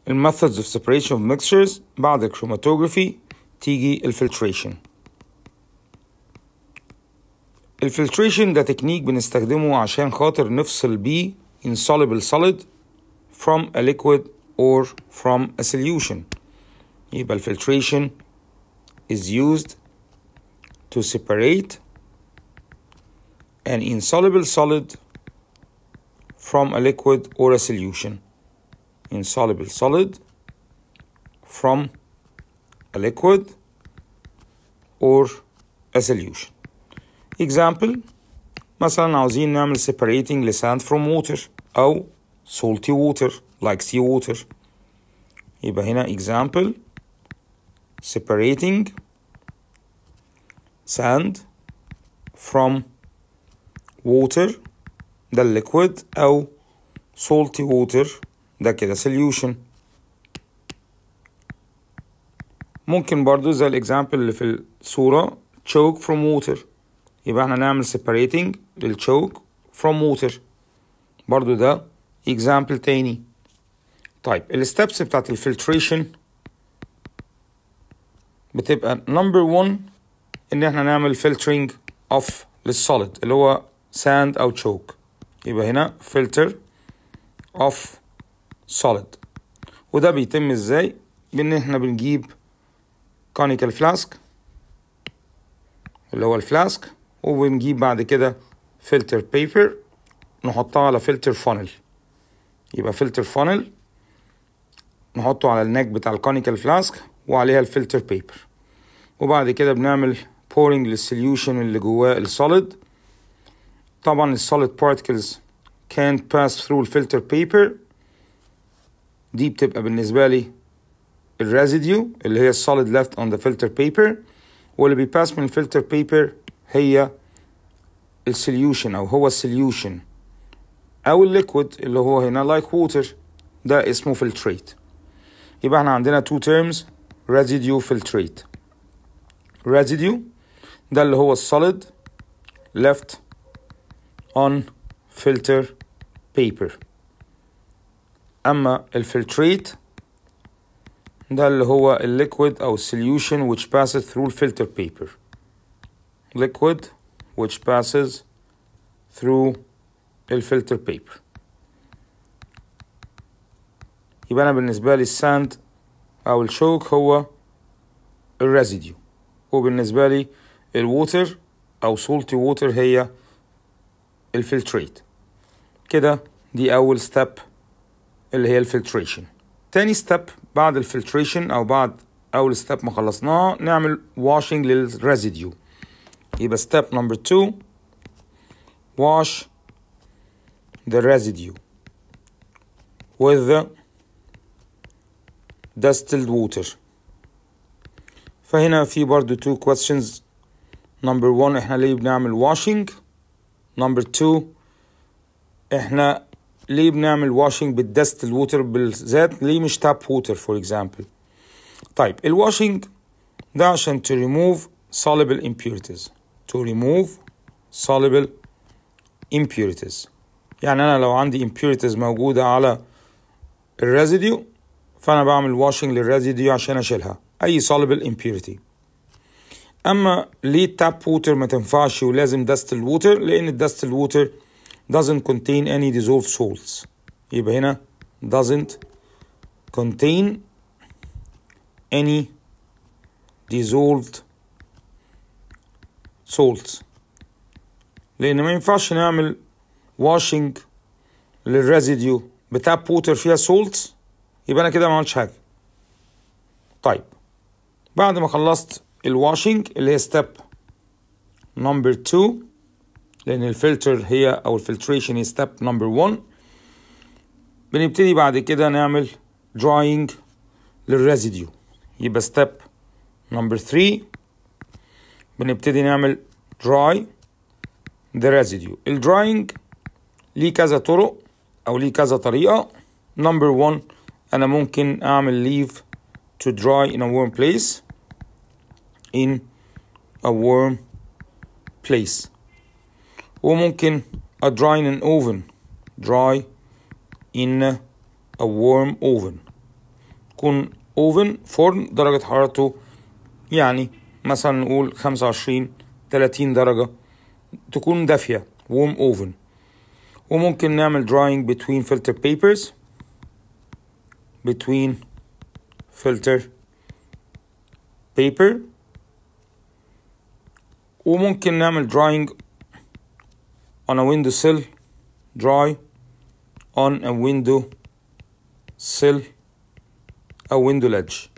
methods of separation of mixtures بعد الكروماتوجرافي تيجي الفلتريشن الفلتريشن ده تكنيك بنستخدمه عشان خاطر نفصل بيه insoluble solid from a liquid or from a solution يبقى الفلتريشن is used to separate an insoluble solid from a liquid or a solution insoluble solid from a liquid or a solution example مثلا عاوزين نعمل separating لساند from water أو salty water like sea water يبقى هنا example separating sand from water ده liquid أو salty water ده كده solution ممكن برضو زي الاكزامبل اللي في الصورة choke from water يبقى احنا نعمل separating للchoke from water برضو ده example تاني طيب الستبس بتاعت الفلتريشن بتبقى number one ان احنا نعمل filtering of للسوليد اللي هو sand او choke يبقى هنا filter of solid وده بيتم ازاي بان احنا بنجيب كونيكال فلاسك اللي هو الفلاسك وبنجيب بعد كده فلتر بيبر نحطها على فلتر فانل يبقى فلتر فانل نحطه على النك بتاع الكونيكال فلاسك وعليها الفلتر بيبر وبعد كده بنعمل بورينج للسوليوشن اللي جواه السوليد طبعا السوليد particles can't pass through الفلتر بيبر دي بتبقى بالنسبة لي الريزيديو اللي هي السوليد left on the filter paper واللي بيباس من الفلتر بيبر هي السوليوشن او هو السوليوشن او الليكويد اللي هو هنا like water ده اسمه filtrate يبقى احنا عندنا two terms residue filtrate residue ده اللي هو السوليد left on filter paper اما الفلتريت ده اللي هو الليكويد او solution which passes through filter paper liquid which passes through الفلتر paper يبقى انا بالنسبه لي الساند او الشوك هو الريزيديو وبالنسبه لي الووتر او سولتي ووتر هي الفلتريت كده دي اول ستيب اللي هي الفلتريشن تاني ستيب بعد الفلتريشن او بعد اول ستيب ما خلصناها نعمل washing للريزيديو يبقى step number two wash the residue with the distilled water فهنا في برضو two questions number one احنا ليه بنعمل washing number two احنا ليه بنعمل واشنج بالدستل ووتر بالذات ليه مش تاب ووتر فور اكزامبل طيب الواشنج ده عشان to remove soluble impurities to remove soluble impurities يعني انا لو عندي impurities موجودة على الريزيديو فانا بعمل واشنج للريزيديو عشان اشيلها اي soluble impurity اما ليه التاب ووتر ما تنفعش ولازم دستل ووتر لان الدستل ووتر doesn't contain any dissolved salts يبقى هنا doesn't contain any dissolved salts لان ما ينفعش نعمل washing للريزيديو بتاب ووتر فيها salts يبقى انا كده ما عملتش حاجه طيب بعد ما خلصت الواشنج اللي هي ستيب نمبر 2 لان الفلتر هي او الفلتريشن هي ستيب نمبر 1 بنبتدي بعد كده نعمل drying للريزيديو يبقى ستيب نمبر 3 بنبتدي نعمل dry the residue الدراينج ليه كذا طرق او ليه كذا طريقه نمبر 1 انا ممكن اعمل leave to dry in a warm place in a warm place وممكن a dry in an oven dry in a warm oven تكون اوفن فرن درجة حرارته يعني مثلا نقول 25 30 درجة تكون دافية warm oven وممكن نعمل drying between filter papers between filter paper وممكن نعمل drying on a window sill dry on a window sill أو window ledge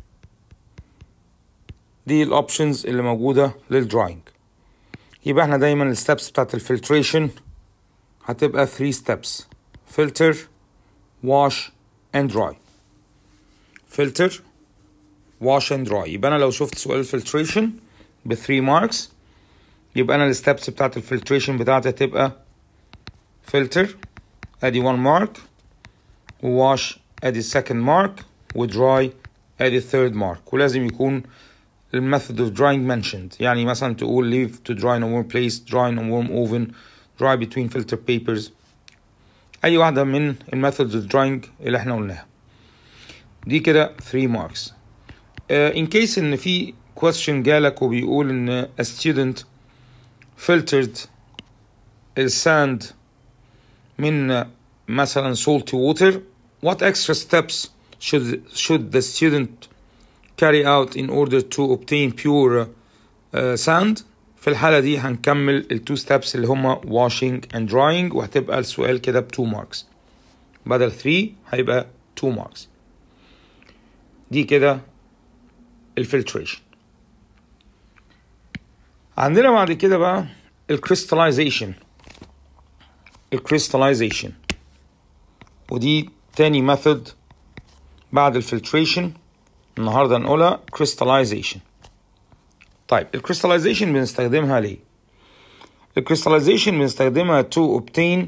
دي الاوبشنز اللي موجودة للدراينج يبقى احنا دايما الستبس بتاعت الفلتريشن هتبقى 3 steps filter wash and dry filter wash and dry يبقى انا لو شفت سؤال الفلتريشن ب 3 ماركس يبقى انا الستبس بتاعت الفلتريشن بتاعتي هتبقى filter ادي 1 مارك وواش ادي second مارك ودراي ادي third مارك ولازم يكون الميثود of drying mentioned يعني مثلا تقول leave to dry in a warm place dry in a warm oven dry between filter papers اي واحدة من الميثودز of drying اللي احنا قلناها دي كده 3 marks uh, in case ان في question جالك وبيقول ان a student filtered الساند من مثلا salty water what extra steps should should the student carry out in order to obtain pure uh, sand في الحالة دي هنكمل التو ستيبس اللي هما washing and drying وهتبقى السؤال كده ب 2 marks بدل 3 هيبقى 2 marks دي كده الفلتريشن عندنا بعد كده بقى الكريستاليزيشن الكريستاليزيشن ودي تاني ميثود بعد الفلتريشن النهارده نقولها crystallization طيب الكريستاليزيشن بنستخدمها ليه الكريستاليزيشن بنستخدمها to obtain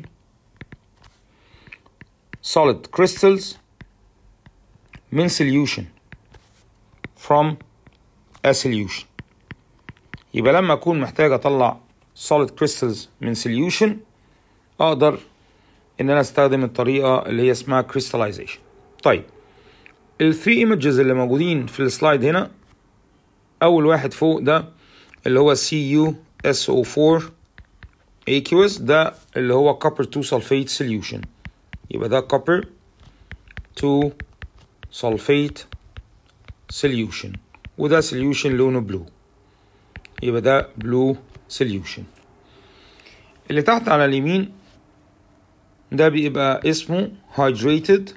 solid crystals من solution from a solution يبقى لما اكون محتاج اطلع solid crystals من solution اقدر ان انا استخدم الطريقه اللي هي اسمها crystallization طيب الثري ايمجز اللي موجودين في السلايد هنا اول واحد فوق ده اللي هو CuSO4 aqueous ده اللي هو copper 2 sulfate solution يبقى ده copper 2 sulfate solution وده solution لونه بلو يبقى ده blue solution اللي تحت على اليمين ده بيبقى اسمه hydrated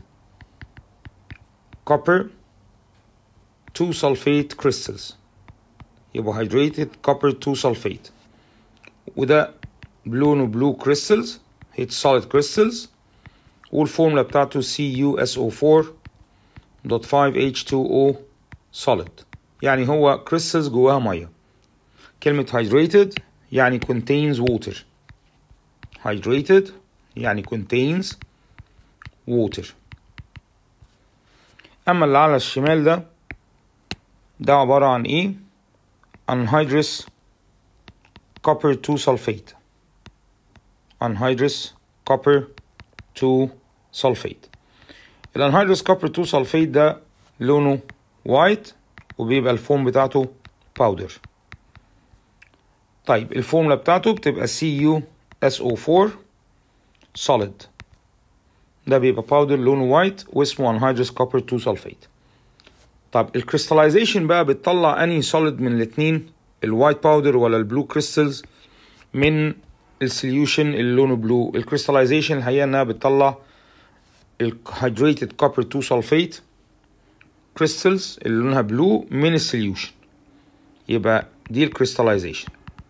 copper 2 sulfate crystals يبقى hydrated copper 2 sulfate وده لونه blue crystals هي solid crystals والفورمولا بتاعته CuSO4 dot 5H2O solid يعني هو crystals جواها ميه كلمة hydrated يعني contains water hydrated يعني contains water أما اللي على الشمال ده ده عبارة عن إيه؟ anhydrous copper 2 sulfate anhydrous copper 2 sulfate الانهيدروس كوبر 2 سلفيت ده لونه وايت وبيبقى الفورم بتاعته باودر طيب الفورمولا بتاعته بتبقى CuSO4 solid ده بيبقى باودر لونه وايت واسمه انهيدروس كوبر 2 سلفيت طب الكريستاليزيشن بقى بتطلع انهي سوليد من الاتنين الوايت باودر ولا البلو كريستلز من السوليوشن اللي لونه بلو الكريستاليزيشن الحقيقه انها بتطلع الهيدريتد كوبر 2 سلفيت كريستلز اللي لونها بلو من السوليوشن يبقى دي الكريستاليزيشن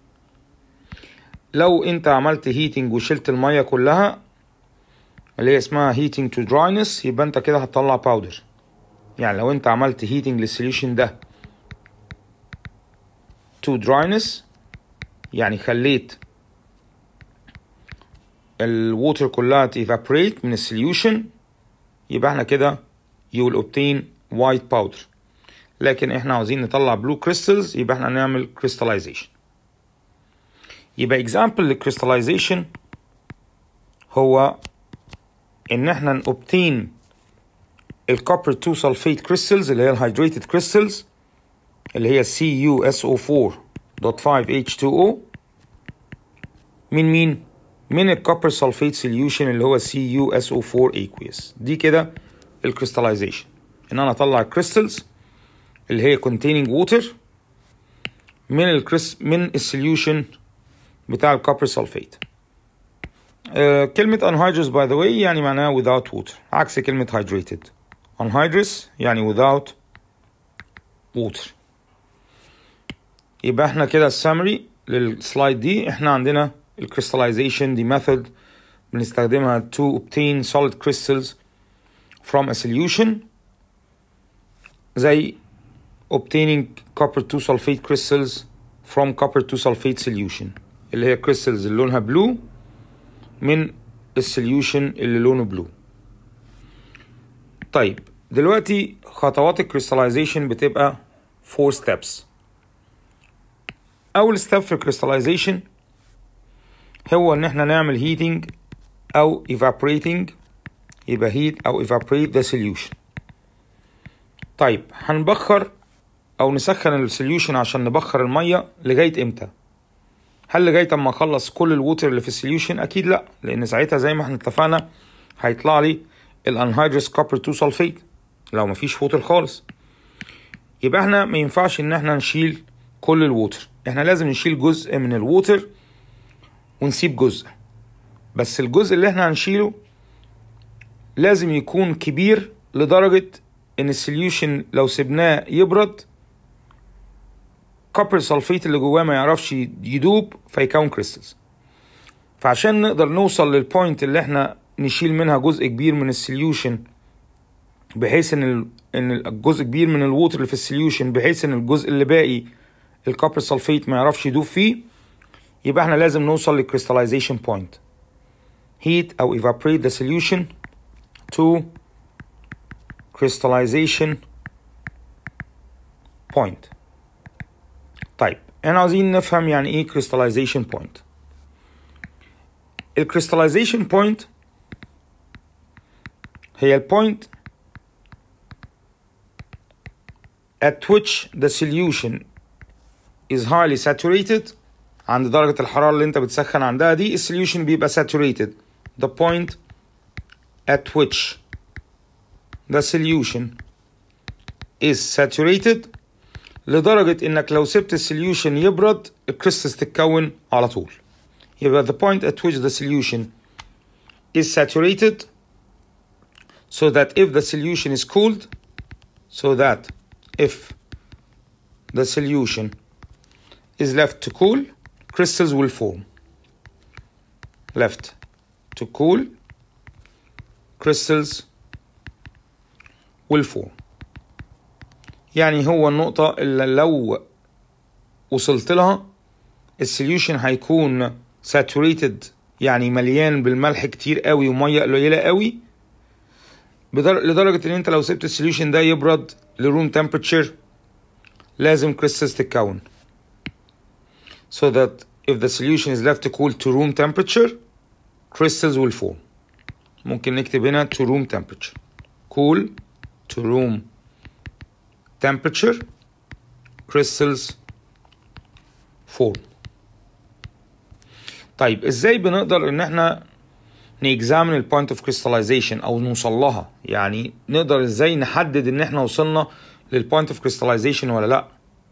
لو انت عملت هيتنج وشلت الميه كلها اللي هي اسمها هيتنج تو دراينس يبقى انت كده هتطلع باودر يعني لو انت عملت هيتنج للسوليوشن ده تو دراينس يعني خليت الووتر كلها تيفابريت من السوليوشن يبقى احنا كده you will obtain white powder لكن احنا عاوزين نطلع blue crystals يبقى احنا هنعمل crystallization يبقى example الكوبر 2 سلفيت كريستلز اللي هي الهيدريتد كريستلز اللي هي CuSO4.5H2O من مين؟ من الكوبر سلفيت سوليوشن اللي هو CuSO4 aqueous دي كده الكريستاليزيشن ان انا اطلع الكريستلز اللي هي containing water من الكريس من السوليوشن بتاع الكوبر سلفيت آه كلمة anhydrous by the way يعني معناها without water عكس كلمة hydrated anhydrous يعني without water يبقى احنا كده السامري للسلايد دي احنا عندنا الكريستاليزيشن دي method بنستخدمها to obtain solid crystals from a solution زي obtaining copper 2 sulfate crystals from copper 2 sulfate solution اللي هي crystals اللي لونها blue من السوليوشن اللي لونه blue طيب دلوقتي خطوات الكريستاليزيشن بتبقى 4 steps اول ستيب في الكريستاليزيشن هو ان احنا نعمل heating او evaporating يبقى heat او evaporate the solution طيب هنبخر او نسخن السوليوشن عشان نبخر الميه لغايه امتى هل لغايه اما اخلص كل الووتر اللي في السوليوشن اكيد لا لان ساعتها زي ما احنا اتفقنا هيطلع لي الانهيدرس كوبر 2 سلفيت لو مفيش ووتر خالص يبقى احنا ما ينفعش ان احنا نشيل كل الووتر احنا لازم نشيل جزء من الووتر ونسيب جزء بس الجزء اللي احنا هنشيله لازم يكون كبير لدرجة ان السوليوشن لو سبناه يبرد كوبر سلفيت اللي جواه ما يعرفش يدوب فيكون كريستلز فعشان نقدر نوصل للبوينت اللي احنا نشيل منها جزء كبير من السوليوشن بحيث ان ال... ان الجزء كبير من الووتر اللي في السوليوشن بحيث ان الجزء اللي باقي الكوبر سلفيت ما يعرفش يدوب فيه يبقى احنا لازم نوصل للكريستاليزيشن بوينت heat او evaporate the solution to crystallization point طيب احنا عاوزين نفهم يعني ايه crystallization point الكريستاليزيشن بوينت هي البوينت at which the solution is highly saturated عند درجة الحرارة اللي انت بتسخن عندها دي السوليوشن بيبقى saturated the point at which the solution is saturated لدرجة انك لو سبت السوليوشن يبرد الكريستالز تتكون على طول يبقى the point at which the solution is saturated so that if the solution is cooled so that if the solution is left to cool crystals will form left to cool crystals will form يعني هو النقطة اللي لو وصلت لها السوليوشن هيكون saturated يعني مليان بالملح كتير قوي ومية قليلة قوي بدر... لدرجة ان انت لو سبت السوليوشن ده يبرد لروم temperature لازم crystals تتكون so that if the solution is left to cool to room temperature crystals will form ممكن نكتب هنا to room temperature cool to room temperature crystals form طيب ازاي بنقدر ان احنا نexamine ال point of crystallization او نوصل لها يعني نقدر ازاي نحدد ان احنا وصلنا لل point of crystallization ولا لا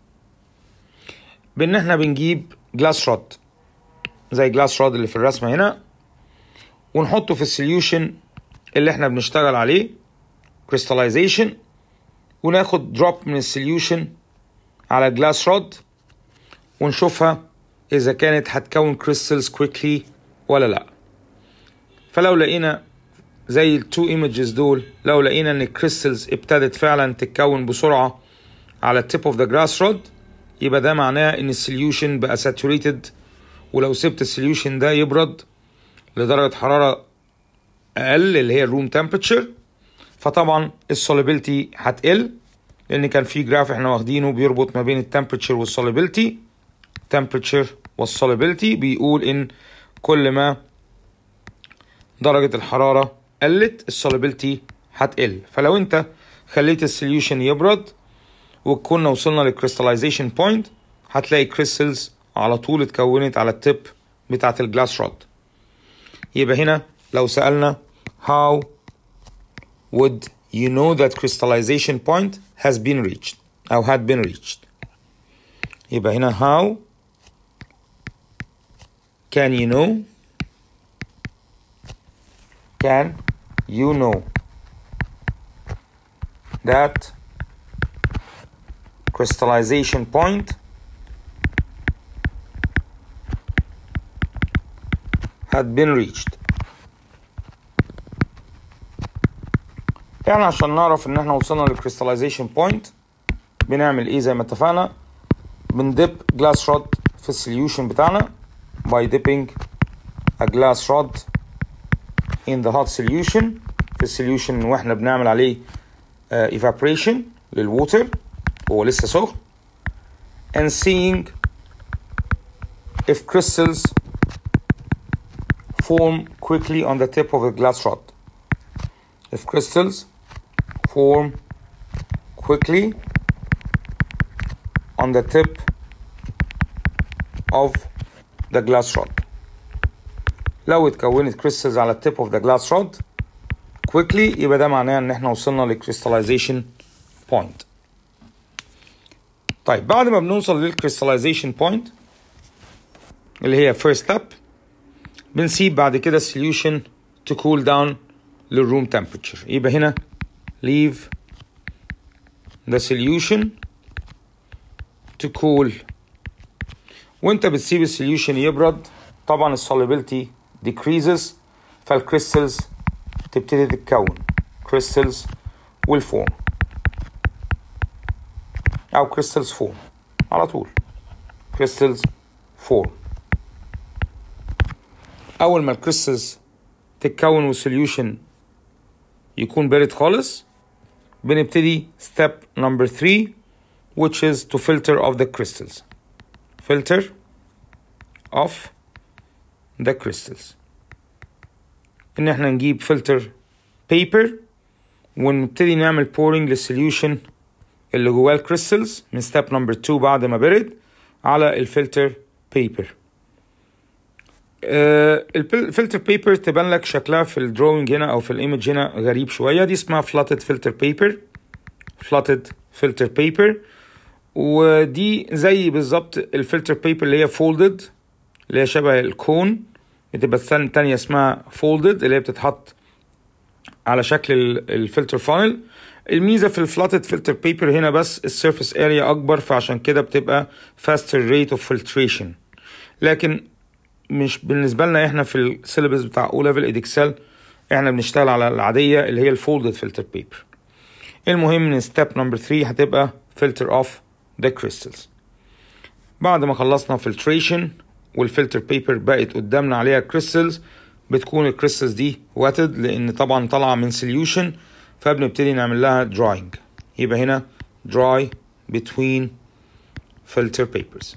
بان احنا بنجيب جلاس رود زي جلاس رود اللي في الرسمه هنا ونحطه في السوليوشن اللي احنا بنشتغل عليه crystallization وناخد دروب من السوليوشن على جلاس رود ونشوفها اذا كانت هتكون كريستالز كويكلي ولا لا فلو لقينا زي التو ايمجز دول لو لقينا ان الكريستالز ابتدت فعلا تتكون بسرعه على التيب اوف ذا جلاس رود يبقى ده معناه ان السوليوشن بقى ساتوريتد ولو سبت السوليوشن ده يبرد لدرجه حراره اقل اللي هي الروم تمبرتشر فطبعا السوليبيلتي هتقل لان كان في جراف احنا واخدينه بيربط ما بين التمبرتشر والسوليبيلتي temperature والسوليبيلتي بيقول ان كل ما درجة الحرارة قلت السوليبيلتي هتقل فلو انت خليت السوليوشن يبرد وكنا وصلنا للكريستاليزيشن بوينت هتلاقي كريستلز على طول اتكونت على التip بتاعت الجلاس رود يبقى هنا لو سألنا how would you know that crystallization point has been reached أو had been reached يبقى هنا how can you know can you know that crystallization point had been reached يعني عشان نعرف ان احنا وصلنا للكريستاليزيشن بوينت بنعمل ايه زي ما اتفقنا بندب جلاس رود في السوليوشن بتاعنا by dipping a glass rod in the hot solution في السوليوشن واحنا بنعمل عليه uh, evaporation للووتر هو لسه سخن and seeing if crystals form quickly on the tip of the glass rod if crystals form quickly on the tip of the glass rod لو اتكونت crystals على tip of the glass rod quickly يبقى ده معناه ان احنا وصلنا للكريستاليزيشن بوينت طيب بعد ما بنوصل للكريستاليزيشن بوينت اللي هي first step بنسيب بعد كده solution to cool down للروم temperature يبقى هنا leave the solution to cool وانت بتسيب السوليوشن يبرد طبعا السوليبيليتي decreases فالكريستلز تبتدي تتكون crystals will form او crystals form على طول crystals form اول ما الكريستلز تتكون والسوليوشن يكون بارد خالص بنبتدي step number 3 which is to filter off the crystals filter off the crystals ان احنا نجيب filter paper ونبتدي نعمل pouring للسوليوشن اللي جواه الكريستلز من step number 2 بعد ما برد على الفلتر paper الفلتر بيبر تبان لك شكلها في الدروينج هنا او في الايمج هنا غريب شويه دي اسمها فلاتد فلتر بيبر فلاتد فلتر بيبر ودي زي بالظبط الفلتر بيبر اللي هي فولدد اللي هي شبه الكون بتبقى الثانية التانية اسمها فولدد اللي هي بتتحط على شكل الفلتر فانل الميزه في الفلاتد فلتر بيبر هنا بس السيرفيس اريا اكبر فعشان كده بتبقى faster rate of filtration لكن مش بالنسبه لنا احنا في السيلبس بتاع او ليفل ادكسل احنا بنشتغل على العاديه اللي هي الفولدد فلتر بيبر المهم ان ستيب نمبر 3 هتبقى فلتر اوف ذا كريستلز بعد ما خلصنا فلتريشن والفلتر بيبر بقت قدامنا عليها كريستلز بتكون الكريستلز دي واتد لان طبعا طالعه من سوليوشن فبنبتدي نعمل لها drying يبقى هنا dry between filter papers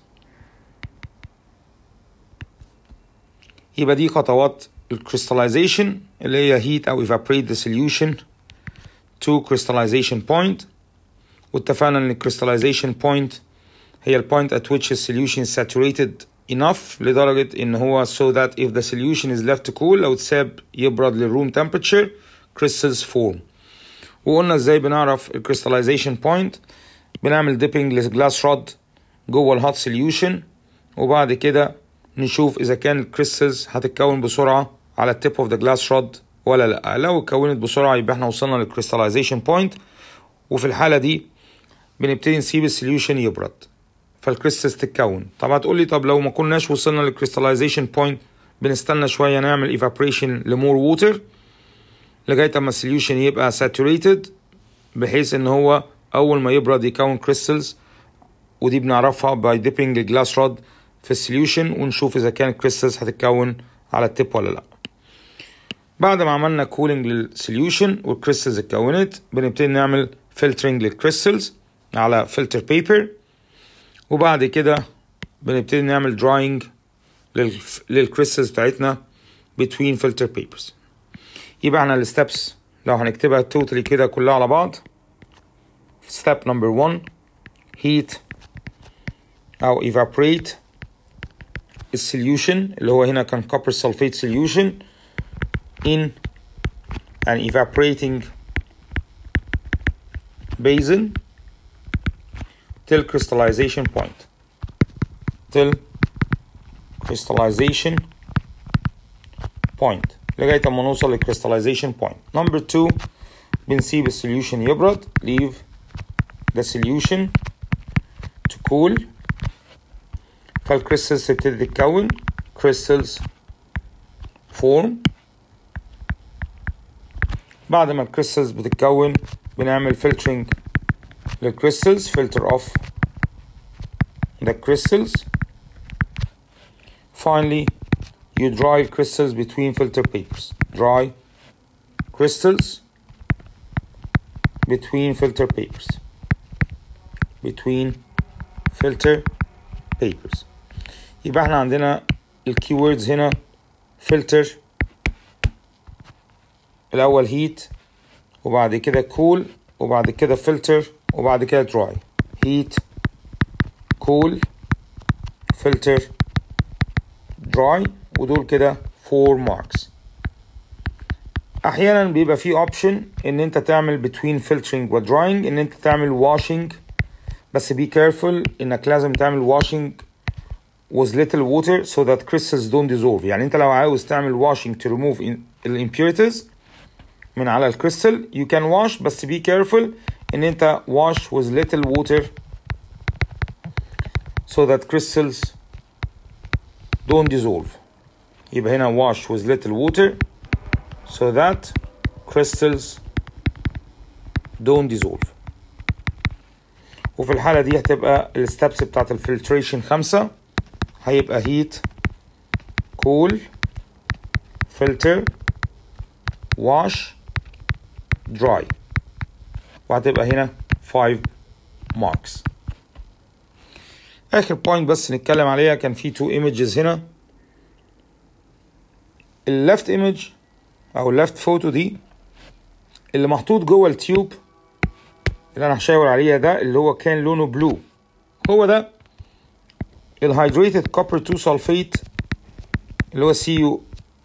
يبقى دي خطوات الكريستاليزيشن اللي هي heat او evaporate the solution to crystallization point واتفقنا ان الكريستاليزيشن point هي ال point at which the solution is saturated enough لدرجة ان هو so that if the solution is left to cool لو اتساب يبرد للروم temperature crystals form وقلنا ازاي بنعرف الكريستاليزيشن بوينت بنعمل ديبنج لجلاس رود جوه الهوت سوليوشن وبعد كده نشوف اذا كان الكريستلز هتتكون بسرعه على التيب اوف ذا جلاس رود ولا لا لو اتكونت بسرعه يبقى احنا وصلنا للكريستاليزيشن بوينت وفي الحاله دي بنبتدي نسيب السوليوشن يبرد فالكريستلز تتكون طب هتقول لي طب لو ما كناش وصلنا للكريستاليزيشن بوينت بنستنى شويه نعمل ايفابريشن لمور ووتر لغايه اما السوليوشن يبقى ساتوريتد بحيث ان هو اول ما يبرد يكون كريستلز ودي بنعرفها باي ديبنج الجلاس رود في السوليوشن ونشوف اذا كان الكريستلز هتتكون على التيب ولا لا بعد ما عملنا كولينج للسوليوشن والكريستلز اتكونت بنبتدي نعمل فلترنج للكريستلز على فلتر بيبر وبعد كده بنبتدي نعمل دراينج للكريستلز بتاعتنا between filter papers يبقى احنا الستبس لو هنكتبها توتالي كده كلها على بعض step number one heat أو evaporate السوليوشن اللي هو هنا كان copper sulfate solution in an evaporating basin till crystallization point till crystallization point لغاية ما نوصل للكريستاليزيشن بوينت نمبر 2 بنسيب السوليوشن يبرد leave the solution to cool فالكريستالز تبتدي تتكون crystals form بعد ما الكريستالز بتتكون بنعمل filtering للكريستالز filter off the crystals finally you dry crystals between filter papers dry crystals between filter papers between filter papers يبقى احنا عندنا الكيوردز هنا filter الاول heat وبعد كده cool وبعد كده filter وبعد كده dry heat cool filter dry ودول كده 4 marks احيانا بيبقى في اوبشن ان انت تعمل between filtering و drying ان انت تعمل washing بس be careful انك لازم تعمل washing with little water so that crystals don't dissolve يعني انت لو عاوز تعمل washing to remove the impurities من على الكريستال you can wash بس be careful ان انت wash with little water so that crystals don't dissolve يبقى هنا wash with little water so that crystals don't dissolve وفي الحالة دي هتبقى الستبس بتاعت الفلتريشن خمسة هيبقى heat cool filter wash dry وهتبقى هنا 5 marks اخر بوينت بس نتكلم عليها كان في تو ايمجز هنا الليفت ايمج او الليفت فوتو دي اللي محطوط جوه التيوب اللي انا هشاور عليها ده اللي هو كان لونه بلو هو ده الهيدريتد كوبر 2 سلفيت اللي هو سي يو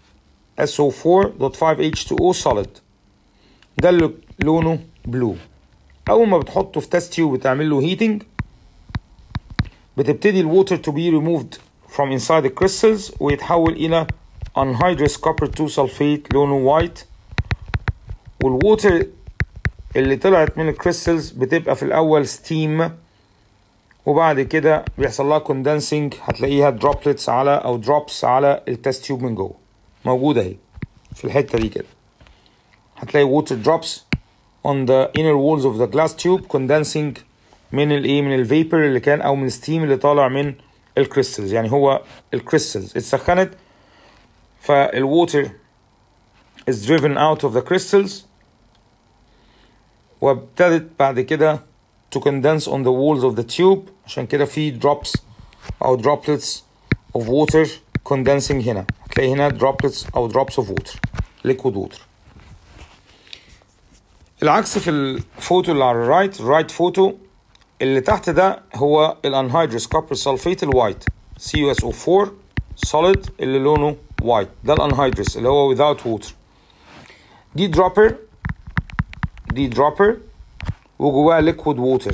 SO4.5H2O solid ده اللي لونه بلو اول ما بتحطه في تيست تيوب بتعمل له هيتنج بتبتدي الووتر to be removed from inside the crystals ويتحول إلى anhydrous copper 2 sulfate لونه وايت والووتر اللي طلعت من الكريستالز بتبقى في الأول ستيم وبعد كده بيحصل لها كوندنسنج هتلاقيها دروبلتس على أو دروبس على التست تيوب من جوه موجودة اهي في الحتة دي كده هتلاقي water drops on the inner walls of the glass tube condensing من الايه من الفيبر اللي كان او من الستيم اللي طالع من الكريستالز يعني هو الكريستالز اتسخنت فالووتر is driven out of the crystals وابتدت بعد كده to condense on the walls of the tube عشان كده في drops او droplets of water condensing هنا هتلاقي هنا droplets او drops of water liquid water العكس في الفوتو اللي على الرايت الرايت فوتو اللي تحت ده هو الانهيدرس كوبر سلفيت الوايت CuSO4 solid اللي لونه وايت ده الانهيدرس اللي هو without water دي دروبر دي دروبر وجواها ليكويد ووتر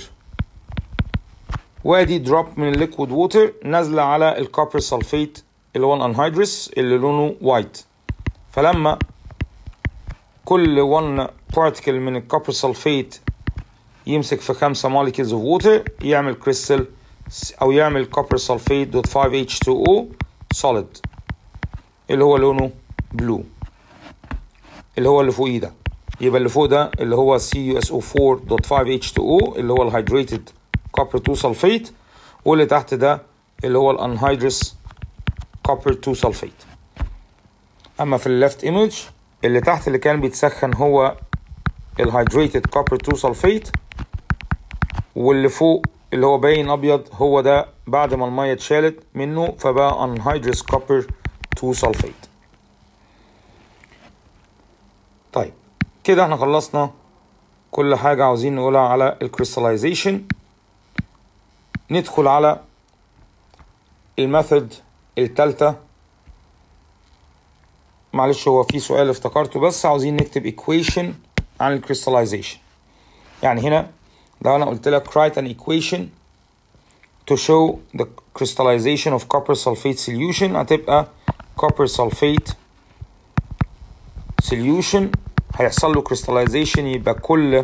وادي دروب من الليكويد ووتر نازله على الكوبر سلفيت اللي هو الانهيدرس اللي لونه وايت فلما كل 1 بارتكل من الكوبر سلفيت يمسك في خمسة molecules of water يعمل كريستال أو يعمل copper sulfate دوت 5H2O solid اللي هو لونه بلو اللي هو اللي فوقيه ده يبقى اللي فوق ده اللي هو CuSO4.5H2O اللي هو الهيدريتد copper 2 sulfate واللي تحت ده اللي هو الانهيدرس copper 2 sulfate اما في الليفت ايمج اللي تحت اللي كان بيتسخن هو الهيدريتد copper 2 sulfate واللي فوق اللي هو باين ابيض هو ده بعد ما الميه اتشالت منه فبقى anhydrous copper 2 sulfate طيب كده احنا خلصنا كل حاجة عاوزين نقولها على الكريستاليزيشن ندخل على الميثود التالتة معلش هو في سؤال افتكرته بس عاوزين نكتب equation عن الكريستاليزيشن يعني هنا لو انا قلت لك write an equation to show the crystallization of copper sulfate solution هتبقى copper sulfate solution هيحصل له crystallization يبقى كل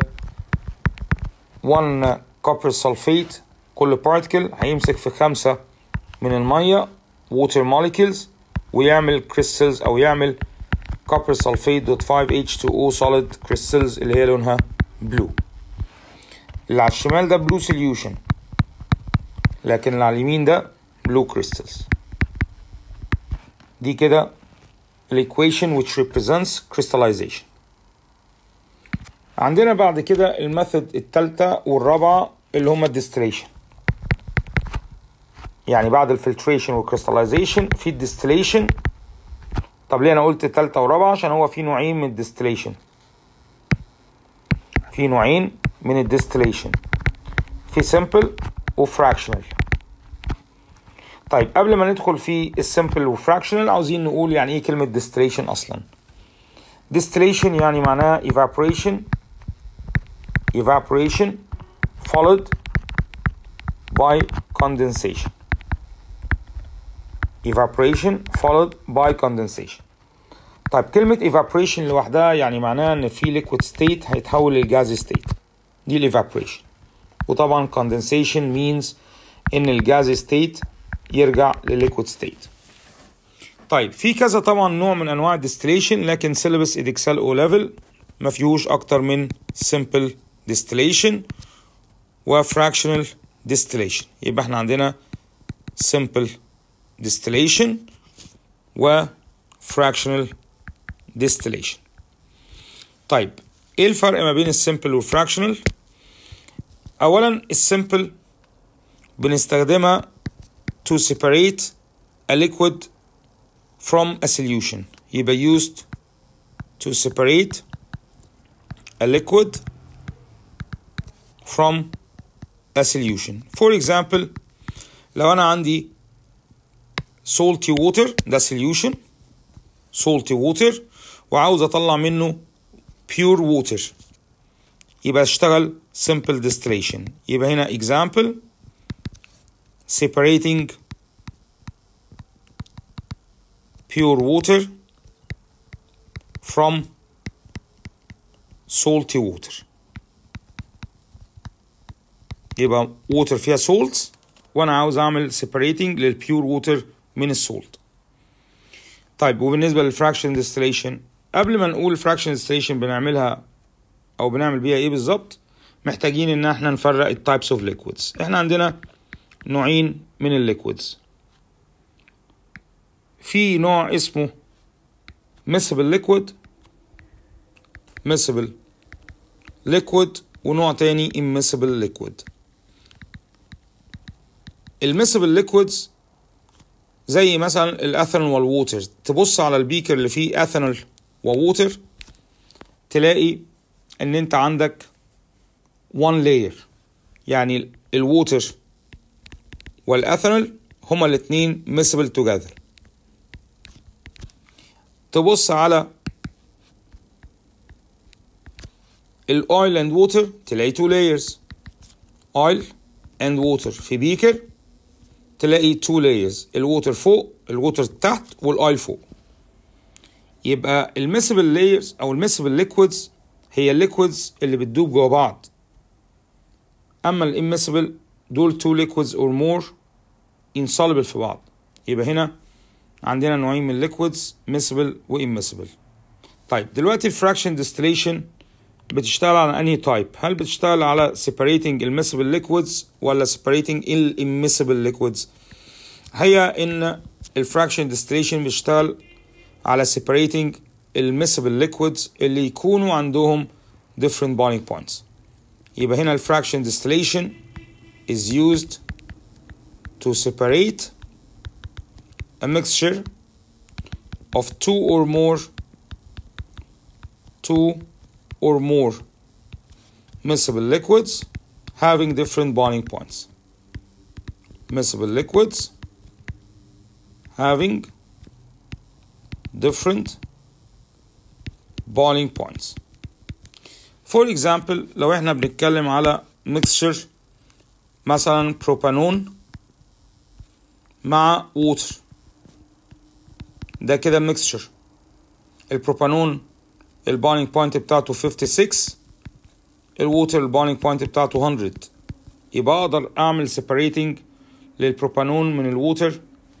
1 copper sulfate كل particle هيمسك في خمسة من المية water molecules ويعمل crystals أو يعمل copper sulfate dot 5H2O solid crystals اللي هي لونها blue اللي على الشمال ده blue solution لكن اللي على اليمين ده blue crystals دي كده equation which represents crystallization عندنا بعد كده الميثود التالتة والرابعة اللي هما الديستليشن يعني بعد الفلتريشن والكريستاليزيشن في الديستليشن طب ليه انا قلت التالتة ورابعة عشان هو في نوعين من الديستليشن في نوعين من الديستليشن في سمبل وفراكشنال طيب قبل ما ندخل في السمبل وفراكشنال عاوزين نقول يعني ايه كلمة distillation اصلا distillation يعني معناها evaporation evaporation followed by condensation evaporation followed by condensation طيب كلمة evaporation لوحدها يعني معناها ان في liquid state هيتحول للجاز state دي ال evaporation وطبعا condensation means ان الجاز state يرجع لليكويد ستيت طيب في كذا طبعا نوع من انواع الديستليشن لكن سيلبس ادكسال او ليفل ما فيهوش اكتر من simple distillation وفراكشنال distillation يبقى احنا عندنا simple distillation و fractional distillation طيب ايه الفرق ما بين السمبل والفراكشنال اولا السمبل بنستخدمها to separate a liquid from a solution يبقى used to separate a liquid from a solution for example لو أنا عندي salty water ده solution salty water وعاوز أطلع منه pure water يبقى اشتغل simple distillation يبقى هنا example separating pure water from salty water يبقى water فيها salts وانا عاوز اعمل separating للبيور ووتر من السولت طيب وبالنسبه للفراكشن ديستليشن قبل ما نقول فراكشن ديستليشن بنعملها او بنعمل بيها ايه بالظبط محتاجين ان احنا نفرق التايبس اوف ليكويدز احنا عندنا نوعين من الليكويدز في نوع اسمه miscible liquid miscible liquid ونوع تاني immiscible liquid المسبل ليكويدز زي مثلا الاثانول والووتر تبص على البيكر اللي فيه اثانول وووتر تلاقي ان انت عندك one layer يعني الووتر والاثانول هما الاتنين miscible together تبص على الاويل اند ووتر تلاقي two layers oil and water في بيكر تلاقي تو layers الووتر فوق الووتر تحت والاويل فوق يبقى المسبل layers او المسبل ليكويدز هي الليكويدز اللي بتدوب جوا بعض اما الامسبل دول تو liquids or more insoluble في بعض يبقى هنا عندنا نوعين من الليكويدز miscible وامسبل طيب دلوقتي الفراكشن ديستليشن بتشتغل على انهي تايب هل بتشتغل على separating المسبل liquids ولا separating الامسبل liquids هي ان الفراكشن ديستليشن بتشتغل على separating المسبل liquids اللي يكونوا عندهم different boiling points يبقى هنا الفراكشن distillation is used to separate a mixture of two or more two or more miscible liquids having different boiling points miscible liquids having different boiling points for example لو احنا بنتكلم على mixture مثلا بروبانون مع ووتر ده كده ميكستشر البروبانون البونينج بوينت بتاعته 56 الووتر البونينج بوينت بتاعته 100 يبقى اقدر اعمل سيبريتنج للبروبانون من الووتر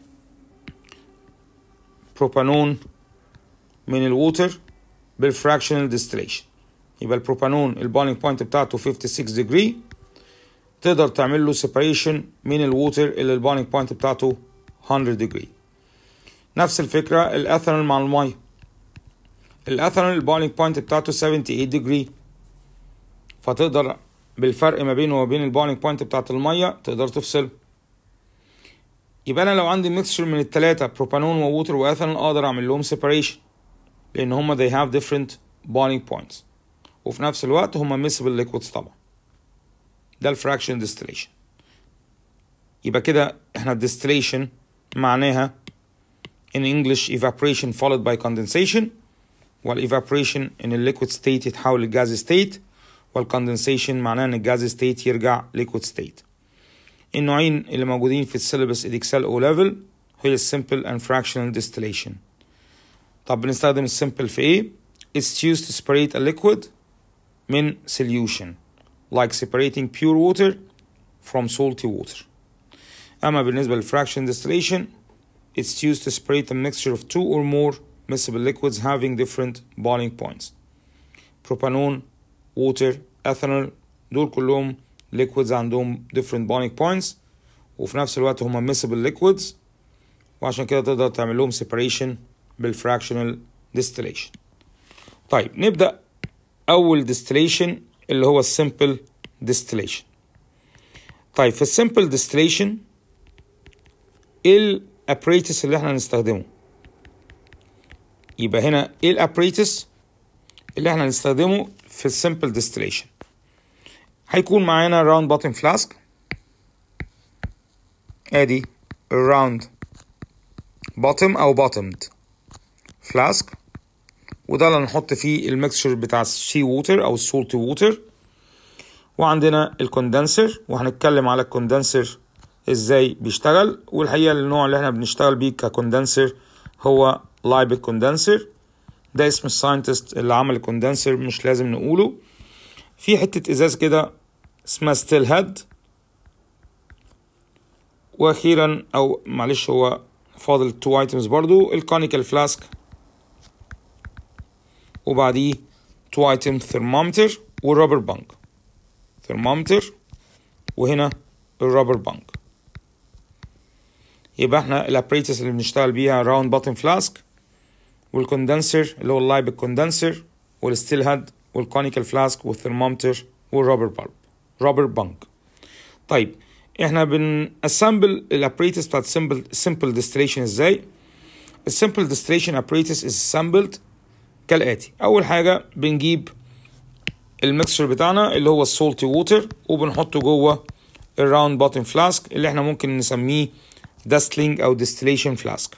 بروبانون من الووتر بالفراكشنال ديستليشن يبقى البروبانون البونينج بوينت بتاعته 56 ديجري تقدر تعمل له سيبريشن من الووتر اللي البونينج بوينت بتاعته 100 ديجري نفس الفكرة الأثرال مع المية الأثرال البونينج بوينت بتاعته 78 ديجري فتقدر بالفرق ما بينه وبين البونينج بوينت بتاعت المية تقدر تفصل يبقى أنا لو عندي ميكسشر من التلاتة بروبانون ووتر وأثرال أقدر أعمل لهم سيبريشن لأن هما they have different boiling points وفي نفس الوقت هما miscible liquids طبعا ده الفراكشن ديستليشن يبقى كده احنا distillation معناها in English evaporation followed by condensation وال evaporation in the liquid state يتحول للجاز state وال condensation معناها ان الجاز state يرجع liquid state النوعين اللي موجودين في السيلبس اديكسال او ليفل هي السمبل and fractional distillation طب بنستخدم السمبل في ايه؟ It's used to separate a liquid من solution like separating pure water from salty water أما بالنسبة للفراكشن distillation it's used to separate a mixture of two or more miscible liquids having different boiling points propanone water ethanol دول كلهم liquids عندهم different boiling points وفي نفس الوقت هما miscible liquids وعشان كده تقدر تعمل لهم separation بالفراكشنال distillation طيب نبدأ أول distillation اللي هو السمبل distillation طيب في السمبل distillation ايه الابريتس اللي احنا هنستخدمه يبقى هنا ايه الابريتس اللي احنا هنستخدمه في السمبل distillation هيكون معانا راوند باتن فلاسك ادي الراوند باتم او باتمد فلاسك وده اللي هنحط فيه الميكسشر بتاع السي ووتر او السولت ووتر وعندنا الكوندنسر وهنتكلم على الكوندنسر ازاي بيشتغل والحقيقه النوع اللي احنا بنشتغل بيه ككوندنسر هو لايبك كوندنسر ده اسم الساينتست اللي عمل الكوندنسر مش لازم نقوله في حته ازاز كده اسمها ستيل هيد واخيرا او معلش هو فاضل تو ايتمز برضو الكونيكال فلاسك وبعديه تو ايتم ثرمومتر والرابر بانك ثرمومتر وهنا الرابر بانك يبقى احنا الابريتس اللي بنشتغل بيها راوند باتن فلاسك والكوندنسر اللي هو اللايبك كوندنسر والستيل هيد والكونيكال فلاسك والثرمومتر والرابر بالب رابر بانك طيب احنا بنسامبل الابريتس بتاعت سمبل سمبل ديستليشن ازاي السمبل ديستليشن ابريتس از سامبلد كالاتي اول حاجه بنجيب الميكسشر بتاعنا اللي هو السولتي ووتر وبنحطه جوه الراوند باتن فلاسك اللي احنا ممكن نسميه داستلينج او ديستليشن فلاسك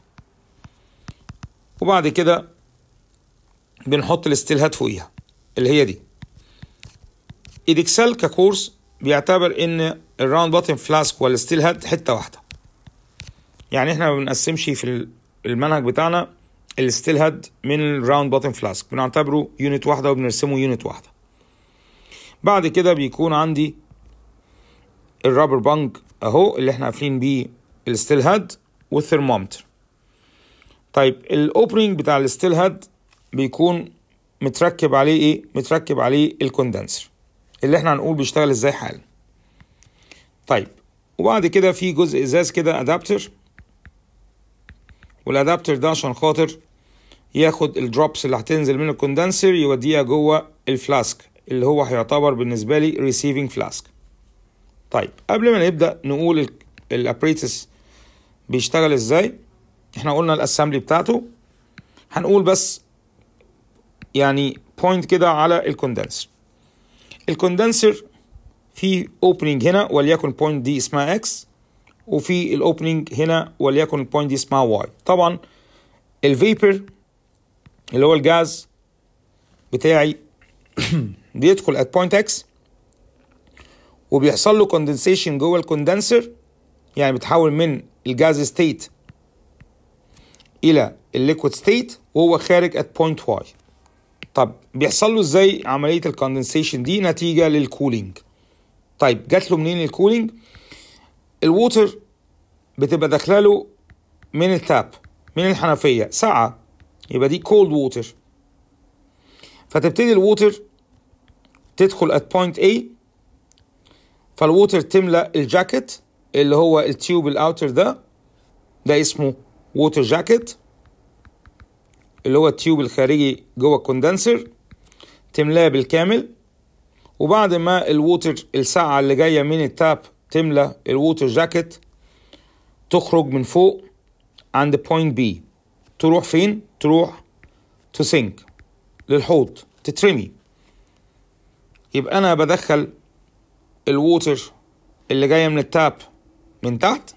وبعد كده بنحط الستيلهات فوقيها اللي هي دي ايدكسل ككورس بيعتبر ان الراوند باتن فلاسك والستيل هات حته واحده يعني احنا ما بنقسمش في المنهج بتاعنا الستيل هاد من الراوند باتن فلاسك بنعتبره يونت واحده وبنرسمه يونت واحده بعد كده بيكون عندي الرابر بانك اهو اللي احنا قافلين بيه الستيل هاد والثرمومتر طيب الاوبننج بتاع الستيل هاد بيكون متركب عليه ايه متركب عليه الكوندنسر اللي احنا هنقول بيشتغل ازاي حالا طيب وبعد كده في جزء ازاز كده ادابتر والادابتر ده عشان خاطر ياخد الدروبس اللي هتنزل من الكوندنسر يوديها جوه الفلاسك اللي هو هيعتبر بالنسبه لي ريسيفنج فلاسك طيب قبل ما نبدا نقول الابريتس بيشتغل ازاي احنا قلنا الاسامبلي بتاعته هنقول بس يعني بوينت كده على الكوندنسر الكوندنسر في اوبننج هنا وليكن البوينت دي اسمها اكس وفي الاوبننج هنا وليكن البوينت دي اسمها واي طبعا الفيبر اللي هو الجاز بتاعي بيدخل at point x وبيحصل له كوندنسيشن جوه الكوندنسر يعني بتحول من الجاز ستيت الى الليكويد ستيت وهو خارج at point y طب بيحصل له ازاي عمليه الكوندنسيشن دي نتيجه للكولينج طيب جات له منين الكولينج الووتر بتبقى داخله له من التاب من الحنفيه ساقعه يبقى دي كولد ووتر فتبتدي الووتر تدخل at point A فالووتر تملأ الجاكيت اللي هو التيوب الاوتر ده ده اسمه ووتر جاكيت اللي هو التيوب الخارجي جوه الكوندنسر تملاه بالكامل وبعد ما الووتر الساعة اللي جاية من التاب تملى الووتر جاكيت تخرج من فوق عند بوينت بي تروح فين؟ تروح تسنك للحوض تترمي يبقى انا بدخل الووتر اللي جايه من التاب من تحت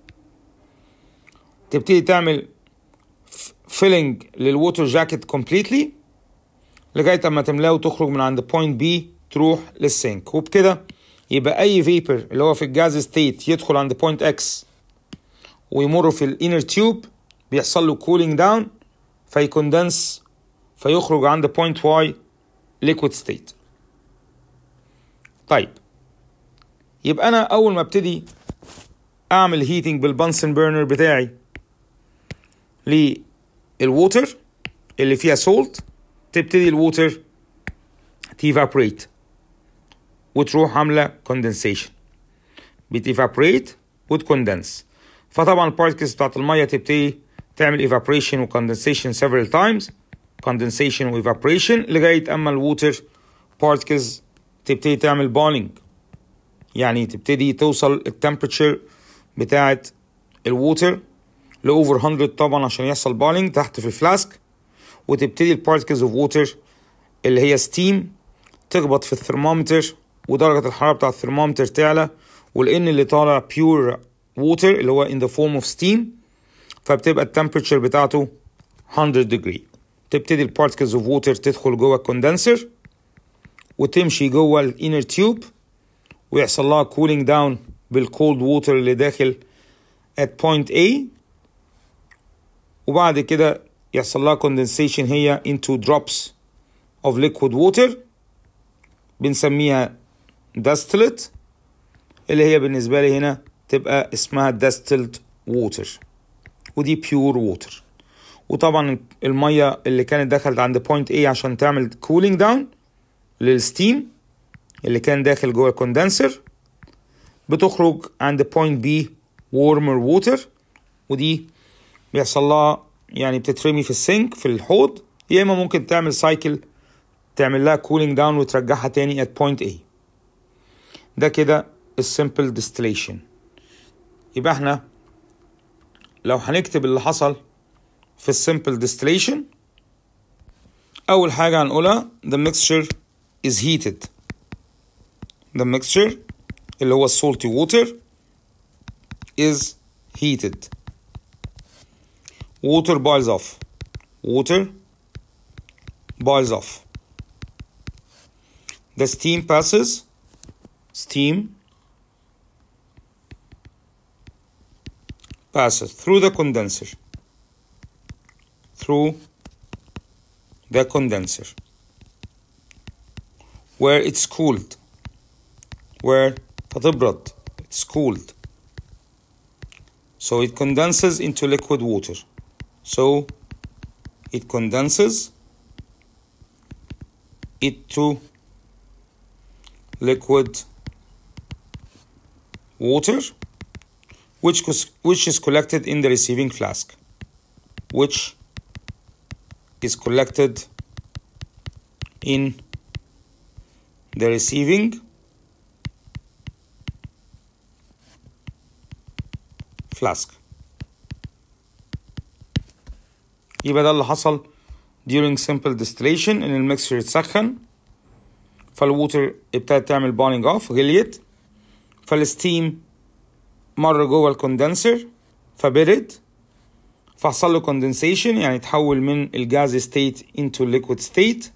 تبتدي تعمل فيلنج للووتر جاكيت كومبليتلي لغايه اما تملاه وتخرج من عند بوينت بي تروح للسينك وبكده يبقى اي فيبر اللي هو في الجاز ستيت يدخل عند بوينت اكس ويمر في الانر تيوب بيحصل له كولينج داون فيكوندنس فيخرج عند بوينت واي ليكويد ستيت طيب يبقى انا اول ما ابتدي اعمل هيتنج بالبنسن بيرنر بتاعي للووتر اللي فيها سولت تبتدي الووتر تيفابريت وتروح عامله كوندنسيشن بتيفابريت وتكوندنس فطبعا البارتكلز بتاعت الميه تبتدي تعمل ايفابريشن وكوندنسيشن several times condensation وايفابريشن لغايه اما الووتر بارتكلز تبتدي تعمل بولينج يعني تبتدي توصل التمبرتشر بتاعه الووتر لاوفر 100 طبعا عشان يحصل بولينج تحت في الفلاسك وتبتدي البارتكلز اوف ووتر اللي هي ستيم تخبط في الثرمومتر ودرجة الحرارة بتاع الثرمومتر تعلى والان اللي طالع بيور ووتر اللي هو in the form of steam فبتبقى التمبرتشر بتاعته 100 degree تبتدي البارتكلز اوف ووتر تدخل جوه الكوندنسر وتمشي جوه الانر تيوب ويحصل لها كولينج داون بالكولد ووتر اللي داخل at point A وبعد كده يحصل لها condensation هي into drops of liquid water بنسميها distillate اللي هي بالنسبة لي هنا تبقى اسمها distilled water ودي pure water وطبعا المية اللي كانت دخلت عند point A عشان تعمل cooling down للستيم اللي كان داخل جوه الكوندنسر بتخرج عند point B warmer water ودي بيحصل لها يعني بتترمي في السنك في الحوض يا اما ممكن تعمل سايكل تعمل لها كولينج داون وترجعها تاني at point A ده كده السمبل ديستليشن يبقى احنا لو هنكتب اللي حصل في السمبل ديستليشن اول حاجه هنقولها the mixture is heated the mixture اللي هو salty water is heated water boils off water boils off the steam passes steam passes through the condenser through the condenser where it's cooled where فتبرد it's cooled so it condenses into liquid water so it condenses into liquid water which, cos- which is collected in the receiving flask which is collected in the receiving flask يبقى ده اللي حصل during simple distillation ان الميكسشر يتسخن فالووتر ابتدت تعمل بونينج اوف غليت فالستيم مر جوه الكوندنسر فبرد فحصل له كوندنسيشن يعني تحول من الجاز ستيت into liquid state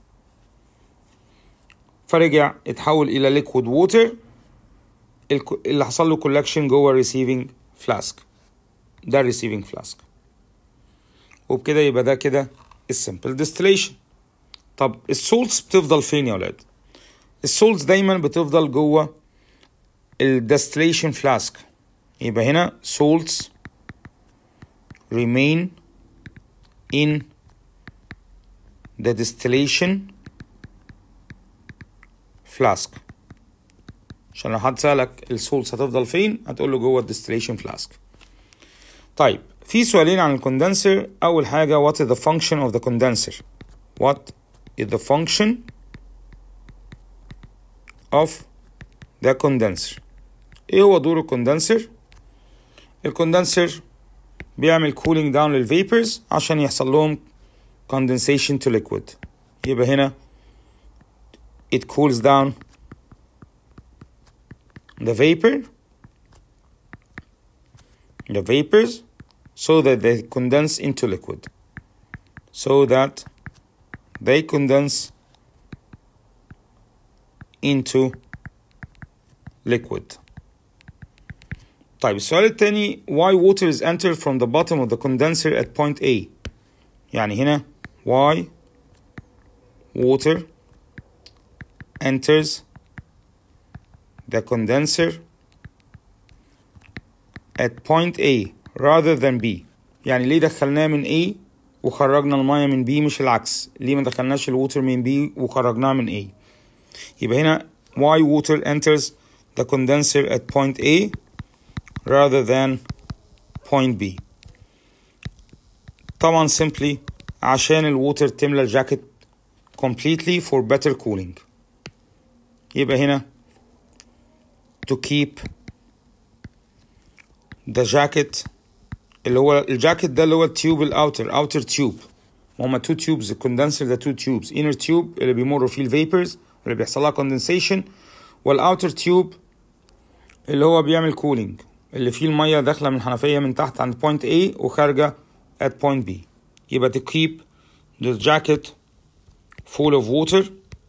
فرجع اتحول الى liquid water اللي حصل له collection جوه receiving flask ده receiving flask وبكده يبقى ده كده السمبل distillation طب السولتس بتفضل فين يا ولاد السولتس دايما بتفضل جوه الدستليشن فلاسك يبقى هنا salts remain in the distillation flask عشان لو حد سألك السولتس هتفضل فين هتقول له جوه الديستليشن فلاسك طيب في سؤالين عن الكوندنسر أول حاجة what is the function of the condenser what is the function of the condenser ايه هو دور الكوندنسر الكوندنسر بيعمل cooling down للفيبرز عشان يحصل لهم condensation to liquid يبقى هنا it cools down the vapor the vapors so that they condense into liquid so that they condense into liquid طيب السؤال التاني why water is entered from the bottom of the condenser at point A يعني هنا why water enters the condenser at point A rather than B يعني ليه دخلناه من A وخرجنا المية من B مش العكس ليه ما دخلناش الووتر من B وخرجناه من A يبقى هنا why water enters the condenser at point A rather than point B طبعا simply عشان الووتر تملى الجاكيت completely for better cooling يبقى هنا to keep the jacket اللي هو الجاكيت ده اللي هو التيوب الاوتر اوتر تيوب وهما تو تيوبز الكوندنسر ده تو تيوبز inner تيوب اللي بيمروا فيه الفيبرز اللي بيحصل لها كوندنسيشن والاوتر تيوب اللي هو بيعمل كولينج اللي فيه الميه داخله من الحنفيه من تحت عند بوينت A وخارجه at point B يبقى to keep the jacket full of water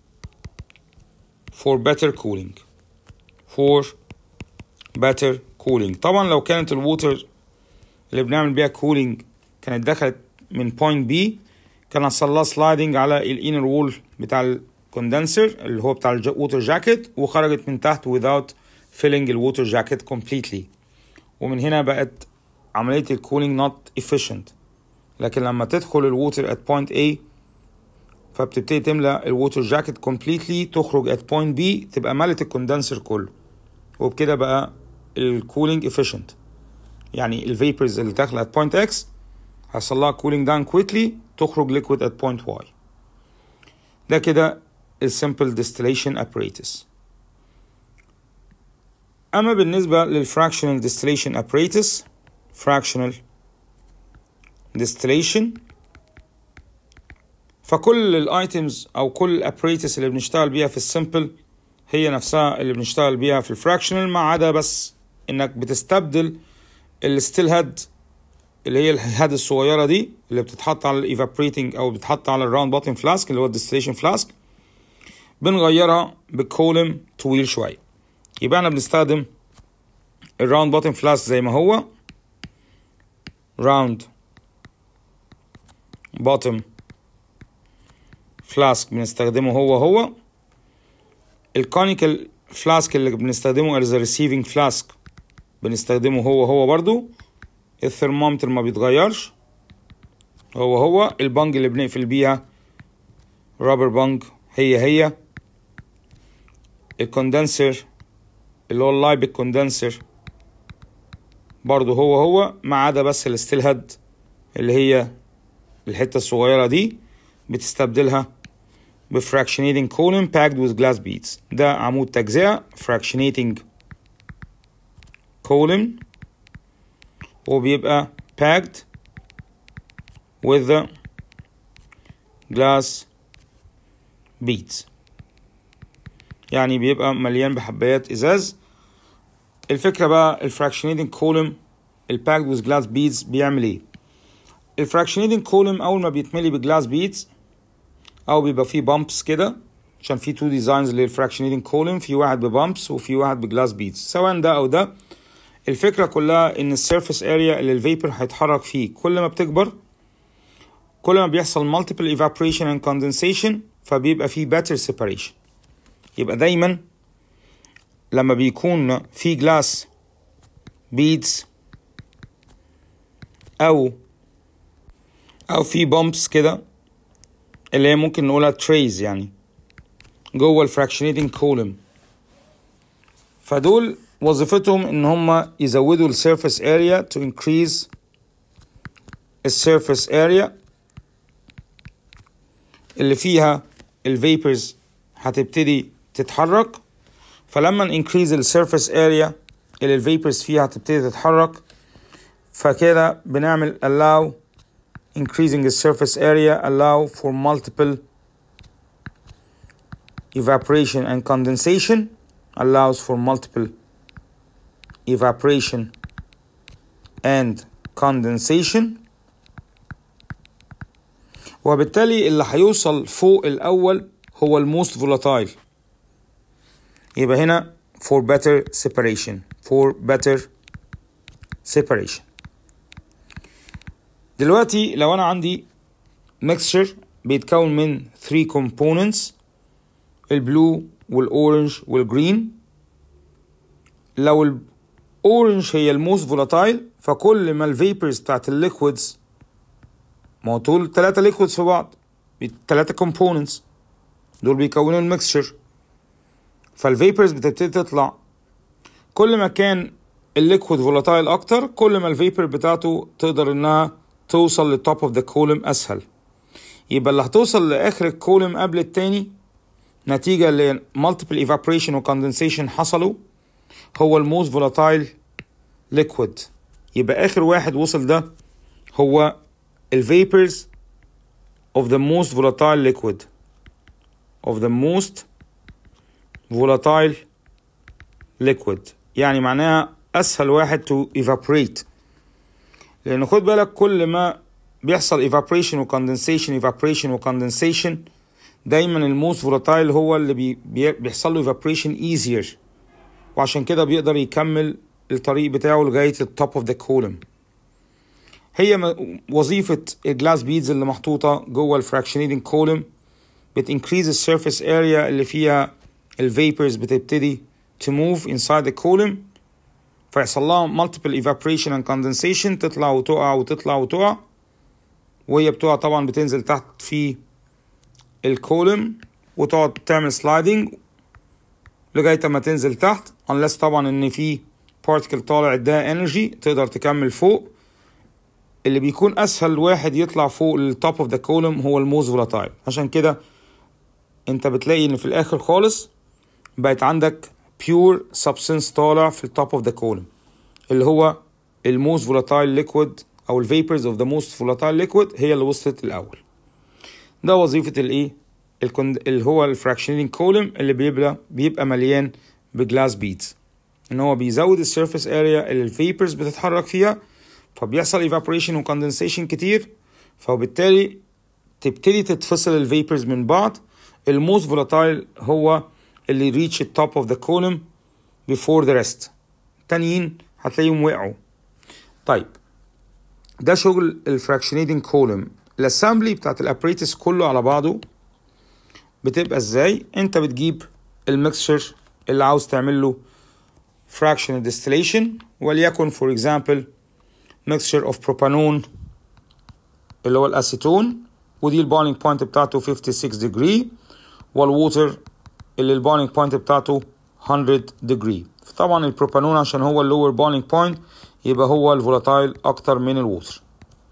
for better cooling for better cooling طبعا لو كانت الووتر اللي بنعمل بيها كولينج كانت دخلت من بوينت بي كان حصل لها سلايدنج على الانر وول بتاع الكوندنسر اللي هو بتاع الووتر جاكيت وخرجت من تحت without filling الووتر جاكيت completely ومن هنا بقت عملية الكولينج not efficient لكن لما تدخل الووتر at point A فبتبتدي تملى الووتر جاكيت completely تخرج at point B تبقى ملت الكوندنسر كله وبكده بقى الكولينج efficient يعني الفيبرز اللي داخله at point X هيحصل لها cooling down quickly تخرج liquid at point Y ده كده السمبل distillation apparatus أما بالنسبة للفراكشنال distillation apparatus fractional distillation فكل الايتمز او كل الابريتس اللي بنشتغل بيها في السمبل هي نفسها اللي بنشتغل بيها في الفراكشنال ما عدا بس انك بتستبدل الستيل هيد اللي هي الهيد الصغيره دي اللي بتتحط على الايفابريتنج او بتتحط على الراوند بوتن فلاسك اللي هو الديستليشن فلاسك بنغيرها بكولم طويل شويه يبقى احنا بنستخدم الراوند بوتن فلاسك زي ما هو راوند بوتم فلاسك بنستخدمه هو هو الكونيكال فلاسك اللي بنستخدمه as a receiving فلاسك بنستخدمه هو هو برضو الثرمومتر ما بيتغيرش هو هو البنج اللي بنقفل بيها رابر بنج هي هي الكوندنسر اللي هو اللايبك كوندنسر برضو هو هو ما عدا بس الستيل هيد اللي هي الحتة الصغيرة دي بتستبدلها بفراكشنيتنج كولوم packed with glass beads ده عمود تجزئة fractionating column وبيبقى packed with the glass beads يعني بيبقى مليان بحبايات ازاز الفكره بقى الفراكشنيتنج كولوم الباكد ويز جلاس بيدز بيعمل ايه الفراكشنيتنج كولوم اول ما بيتملي بجلاس بيدز او بيبقى فيه بامبس كده عشان في تو ديزاينز للفراكشنيتنج كولوم في واحد ببامبس وفي واحد بجلاس بيدز سواء ده او ده الفكره كلها ان السيرفيس اريا اللي الفيبر هيتحرك فيه كل ما بتكبر كل ما بيحصل multiple evaporation and condensation فبيبقى فيه better separation يبقى دايما لما بيكون في جلاس بيدز او او في بامبس كده اللي هي ممكن نقولها تريز يعني جوه الفراكشنيتنج كولوم فدول وظيفتهم ان هم يزودوا السيرفيس اريا to increase السيرفيس اريا اللي فيها الفيبرز هتبتدي تتحرك فلما increase السيرفيس اريا اللي الفيبرز فيها هتبتدي تتحرك فكده بنعمل allow increasing the surface area allow for multiple evaporation and condensation allows for multiple evaporation and condensation وبالتالي اللي هيوصل فوق الأول هو الموست volatile يبقى هنا for better separation for better separation دلوقتي لو أنا عندي mixture بيتكون من 3 components البلو والأورنج والجرين لو الأورنج هي الموست فولاتايل فكل ما الفيبرز بتاعت الليكويدز ما هو طول تلاتة ليكويدز في بعض تلاتة كومبوننتس دول بيكونوا الميكسشر فالفيبرز بتبتدي تطلع كل ما كان الليكويد فولاتايل اكتر كل ما الفيبر بتاعته تقدر انها توصل للتوب اوف ذا كولوم اسهل يبقى اللي هتوصل لاخر الكولوم قبل التاني نتيجة ل multiple evaporation و condensation حصلوا هو الموست فولاتايل ليكويد يبقى اخر واحد وصل ده هو الفيبرز of the most volatile liquid of the most volatile liquid يعني معناها اسهل واحد to evaporate لان خد بالك كل ما بيحصل evaporation و condensation evaporation و condensation دايما الموست فولاتايل هو اللي بي بي بيحصل له evaporation easier وعشان كده بيقدر يكمل الطريق بتاعه لغاية التوب اوف ذا كولوم هي وظيفة الجلاس بيدز اللي محطوطة جوه الفراكشنيتنج كولوم بتنكريز السيرفيس اريا اللي فيها الفيبرز بتبتدي to move inside the column فيحصل لها multiple evaporation and condensation تطلع وتقع وتطلع وتقع وهي بتقع طبعا بتنزل تحت في الكولوم وتقعد تعمل سلايدنج لغاية ما تنزل تحت unless طبعا ان في بارتكل طالع اداها انرجي تقدر تكمل فوق اللي بيكون اسهل واحد يطلع فوق التوب اوف ذا كولوم هو الموز فولاتايل عشان كده انت بتلاقي ان في الاخر خالص بقت عندك بيور سبستنس طالع في التوب اوف ذا كولوم اللي هو الموست فولاتايل ليكويد او الفيبرز اوف ذا موست فولاتايل ليكويد هي اللي وصلت الاول ده وظيفه الايه اللي هو الفراكشنينج كولوم اللي بيبقى بيبقى مليان بجلاس بيدز ان هو بيزود السيرفيس اريا اللي الفيبرز بتتحرك فيها فبيحصل evaporation و condensation كتير فبالتالي تبتدي تتفصل الفيبرز من بعض الموست فولاتايل هو اللي reach the top of the column before the rest التانيين هتلاقيهم وقعوا طيب ده شغل الفراكشنيتنج كولوم الاسامبلي بتاعت الابريتس كله على بعضه بتبقى ازاي انت بتجيب الميكسشر اللي عاوز تعمل له fractional distillation وليكن for example mixture of propanone اللي هو الاسيتون ودي البونينج بوينت بتاعته 56 degree والووتر اللي البونينج بوينت بتاعته 100 degree طبعا البروبانون عشان هو اللور بونينج بوينت يبقى هو الفولاتايل اكتر من الووتر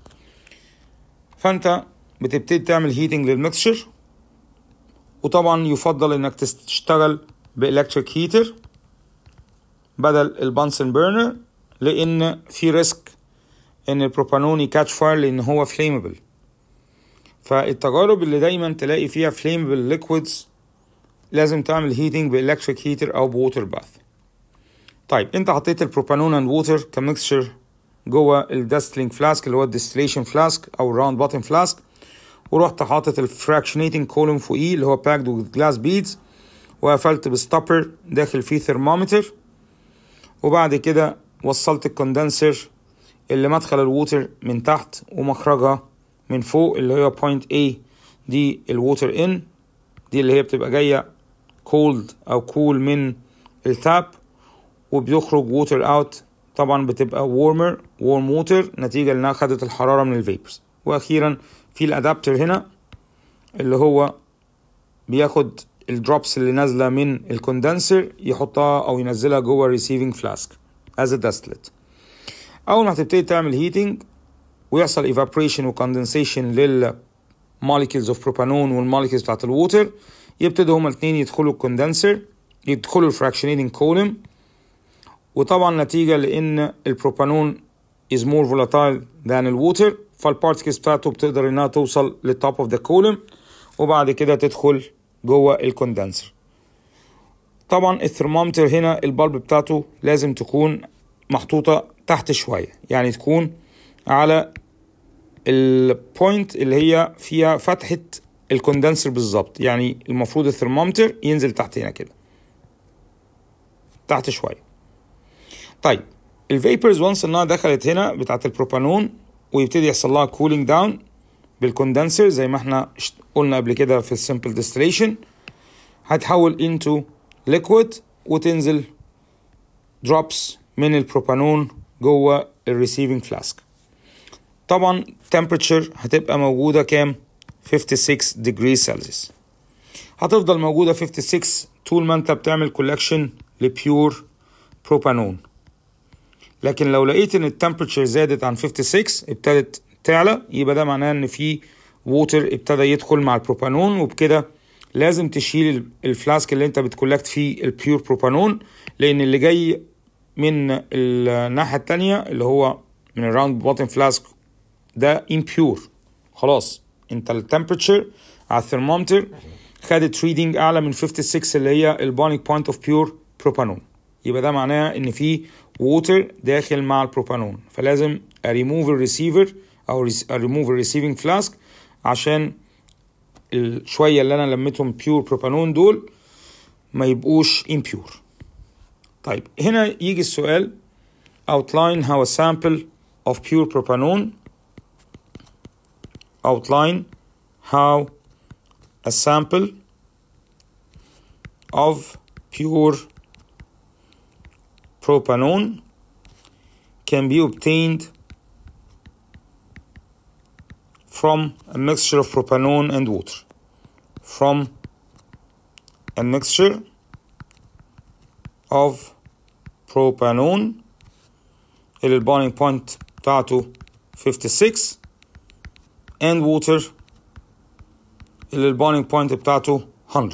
فانت بتبتدي تعمل هيتنج للميكسشر وطبعا يفضل انك تشتغل بالكتريك هيتر بدل البانسن بيرنر لان في ريسك ان البروبانون يكاتش فاير لان هو فليمبل فالتجارب اللي دايما تلاقي فيها فليمبل ليكويدز لازم تعمل هيتنج بالكتريك هيتر او بووتر باث طيب انت حطيت البروبانون اند ووتر كميكسشر جوه الدستلينج فلاسك اللي هو الديستليشن فلاسك او الراوند بوتن فلاسك ورحت حاطط الفراكشنيتنج كولوم فوقيه اللي هو باكد وذ جلاس بيدز وقفلت بستوبر داخل فيه ثرمومتر وبعد كده وصلت الكوندنسر اللي مدخل الووتر من تحت ومخرجها من فوق اللي هي بوينت A دي الووتر ان دي اللي هي بتبقى جاية كولد أو كول cool من التاب وبيخرج ووتر اوت طبعا بتبقى وورمر وورم ووتر نتيجة لأنها خدت الحرارة من الفيبرز وأخيرا في الأدابتر هنا اللي هو بياخد الدروبس اللي نازلة من الكوندنسر يحطها أو ينزلها جوه الريسيفنج فلاسك as a distillate أول ما هتبتدي تعمل هيتنج ويحصل evaporation وكوندنسيشن لل molecules of propanone والموليكيولز بتاعت الووتر يبتدوا هما الاتنين يدخلوا الكوندنسر يدخلوا الفراكشنيتنج كولوم وطبعا نتيجة لأن البروبانون is more volatile than الووتر فالبارتكلز بتاعته بتقدر إنها توصل للتوب اوف ذا كولوم وبعد كده تدخل جوه الكوندنسر طبعا الثرمومتر هنا البلب بتاعته لازم تكون محطوطة تحت شوية يعني تكون على البوينت اللي هي فيها فتحة الكوندنسر بالظبط يعني المفروض الثرمومتر ينزل تحت هنا كده تحت شوية طيب الفيبرز وانس انها دخلت هنا بتاعت البروبانون ويبتدي يحصل لها كولينج داون بالكوندنسر زي ما احنا قلنا قبل كده في السمبل ديستليشن هتحول انتو ليكويد وتنزل drops من البروبانون جوه الريسيفنج فلاسك طبعا temperature هتبقى موجودة كام 56 degrees Celsius هتفضل موجودة 56 طول ما انت بتعمل كولكشن لبيور بروبانون لكن لو لقيت ان التمبرتشر زادت عن 56 ابتدت تعلى يبقى ده معناه ان في ووتر ابتدى يدخل مع البروبانون وبكده لازم تشيل الفلاسك اللي انت بتكولكت فيه البيور بروبانون لان اللي جاي من الناحية التانية اللي هو من الراوند بوتن فلاسك ده impure خلاص انت التمبرتشر على الثرمومتر خدت ريدنج اعلى من 56 اللي هي البونيك بوينت اوف بيور بروبانون يبقى ده معناه ان في ووتر داخل مع البروبانون فلازم اريموف الريسيفر او اريموف الريسيفنج فلاسك عشان الشويه اللي انا لميتهم بيور بروبانون دول ما يبقوش impure طيب هنا يجي السؤال outline how a sample of pure propanone outline how a sample of pure propanone can be obtained from a mixture of propanone and water from a mixture of propanone اللي البونينج بوينت بتاعته 56 and water اللي البونينج بوينت بتاعته 100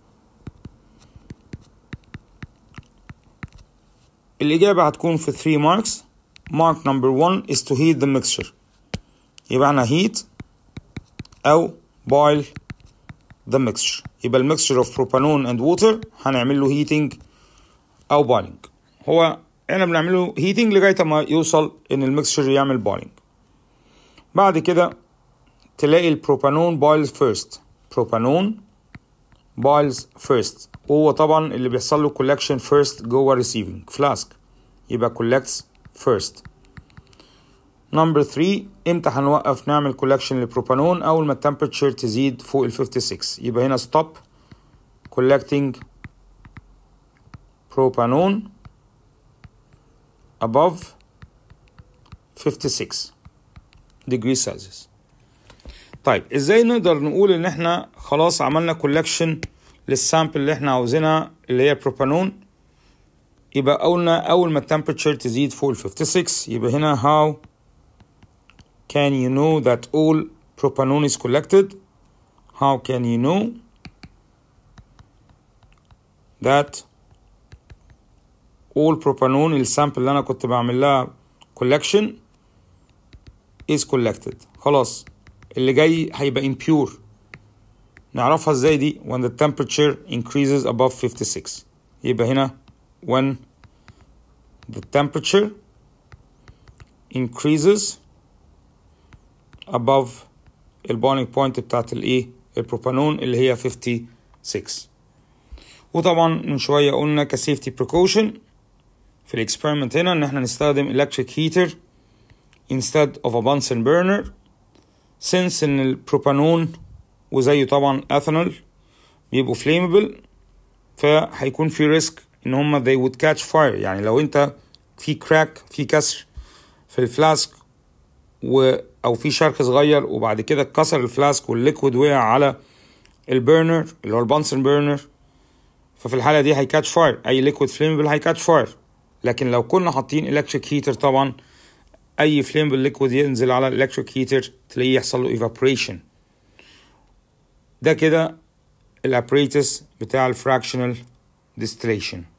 الإجابة هتكون في 3 marks mark number 1 is to heat the mixture يبقى احنا heat أو boil the mixture يبقى المixture of propanone and water هنعمل له heating أو boiling هو احنا بنعمله heating لغاية ما يوصل إن الميكسشر يعمل boiling بعد كده تلاقي البروبانون boils first propanone boils first وهو طبعا اللي بيحصل له collection first جوه receiving flask يبقى collects first نمبر 3 امتى هنوقف نعمل collection للبروبانون اول ما التمبرتشر تزيد فوق ال 56 يبقى هنا stop collecting propanone above 56 degrees Celsius طيب ازاي نقدر نقول ان احنا خلاص عملنا كولكشن للسامبل اللي احنا عاوزينها اللي هي بروبانون يبقى قلنا اول ما التمبرتشر تزيد فوق ال 56 يبقى هنا how can you know that all propanone is collected how can you know that all propanone السامبل اللي انا كنت بعمل لها collection is collected خلاص اللي جاي هيبقى impure نعرفها ازاي دي when the temperature increases above 56 يبقى هنا when the temperature increases above البونينج بوينت بتاعت الايه البروبانون اللي هي 56 وطبعا من شوية قلنا كسيفتي precaution في الاكسبيرمنت هنا ان احنا نستخدم electric heater instead of a Bunsen burner since ان البروبانون وزيه طبعا اثانول بيبقوا flammable فهيكون في ريسك ان هما they would catch fire يعني لو انت في كراك في كسر في الفلاسك و او في شرخ صغير وبعد كده اتكسر الفلاسك والليكويد وقع على البرنر اللي هو البانسن برنر ففي الحاله دي هيكاتش فاير اي ليكويد فليمبل هيكاتش فاير لكن لو كنا حاطين الكتريك هيتر طبعا اي فليمبل ليكويد ينزل على الالكتريك هيتر تلاقيه يحصل له ايفابوريشن ده كده الابريتس بتاع الفراكشنال ديستليشن